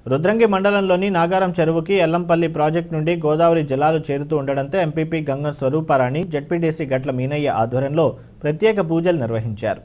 రుద్రంగి మండలంలోని నాగారం చెరువుకి ఎల్లంపల్లి ప్రాజెక్టు నుండి గోదావరి జలాలు చేరుతూ ఉండడంతో ఎంపీపీ గంగ స్వరూపారాణి జడ్పీటీసీ గట్ల మీనయ్య ఆధ్వర్యంలో ప్రత్యేక పూజలు నిర్వహించారు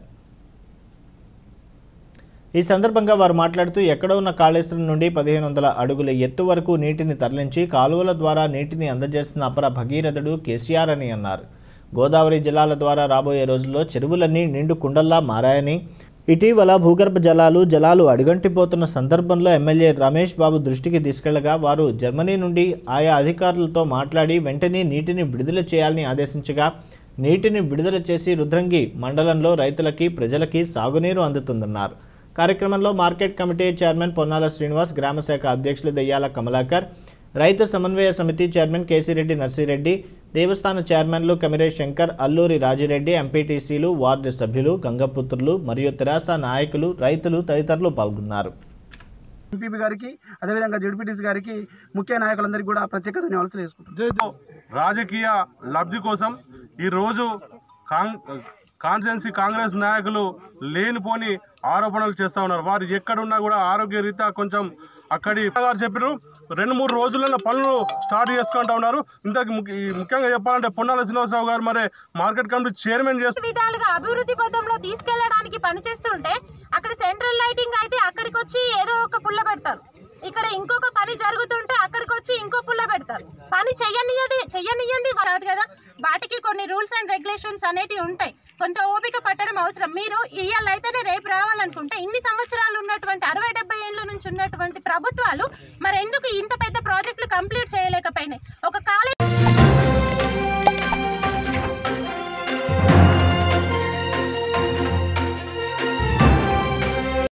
ఈ సందర్భంగా వారు మాట్లాడుతూ ఎక్కడ ఉన్న కాళేశ్వరం నుండి పదిహేను వందల అడుగుల ఎత్తు వరకు నీటిని తరలించి కాలువల ద్వారా నీటిని అందజేస్తున్న అపర భగీరథుడు కేసీఆర్ అని అన్నారు గోదావరి జలాల ద్వారా రాబోయే రోజుల్లో చెరువులన్నీ నిండు కుండల్లా మారాయని ఇటీవల భూగర్భ జలాలు జలాలు అడుగంటిపోతున్న సందర్భంలో ఎమ్మెల్యే రమేష్ బాబు దృష్టికి తీసుకెళ్లగా వారు జర్మనీ నుండి ఆయా అధికారులతో మాట్లాడి వెంటనే నీటిని విడుదల చేయాలని ఆదేశించగా నీటిని విడుదల చేసి రుద్రంగి మండలంలో రైతులకి ప్రజలకి సాగునీరు అందుతుందన్నారు కార్యక్రమంలో market committee chairman Ponnala Srinivas గ్రామశాఖ అధ్యక్షులు దెయ్యాల కమలాకర్ రైతు సమన్వయ సమితి చైర్మన్ కేసిరెడ్డి నర్సిరెడ్డి దేవస్థాన చైర్మన్లు కమిరే శంకర్ అల్లూరి రాజిరెడ్డి ఎంపీటీసీలు వార్డు సభ్యులు గంగపుత్రులు మరియు తెరాస నాయకులు రైతులు తదితరులు పాల్గొన్నారు ఎంపీపీ గారికి అదేవిధంగా జడ్పీటీసీ గారికి ముఖ్య నాయకులందరికీ కూడా ప్రత్యేక ధన్యవాదాలు తెలియజేసుకుంటాం రాజకీయ లబ్ధి కోసం ఈరోజు కాంగ్ కాన్స్టిట్యున్సీ కాంగ్రెస్ నాయకులు లేనిపోని ఆరోపణలు చేస్తా ఉన్నారు వారు ఎక్కడున్నా కూడా ఆరోగ్య రీత్యా కొంచెం అక్కడి గారు చెప్పారు రెండు మూడు రోజులలో పనులు స్టార్ట్ చేసుకుంటా ఉన్నారు ఇంతకు ముఖ్య- ఈ ముఖ్యంగా చెప్పాలంటే పొన్నాల శ్రీనివాసరావు గారు మరి మార్కెట్ కమిటీ చైర్మన్ చేస్తారు విధాలుగా అభివృద్ధి పథంలో తీసుకెళ్లడానికి పనిచేస్తుంటే అక్కడ సెంట్రల్ లైటింగ్ అయితే అక్కడికి వచ్చి ఏదో ఒక పుల్ల పెడతారు ఇక్కడ ఇంకొక పని జరుగుతుంటే అక్కడికి వచ్చి ఇంకో పుల్ల పెడతారు పని చెయ్యనియది చెయ్యనియంది కాదు కదా వాటికి కొన్ని రూల్స్ అండ్ రెగ్యులేషన్స్ అనేటివి ఉంటాయి కొంత ఓపిక పట్టడం అవసరం మీరు ఇవాళ అయితేనే రేపు రావాలనుకుంటే ఇన్ని సంవత్సరాలు ఉన్నటువంటి అరవై డెబ్బై ఏళ్ళ నుంచి ఉన్నటువంటి ప్రభుత్వాలు మరి ఎందుకు ఇంత పెద్ద ప్రాజెక్టులు కంప్లీట్ చేయలేకపోయినాయి ఒక కాలేజ్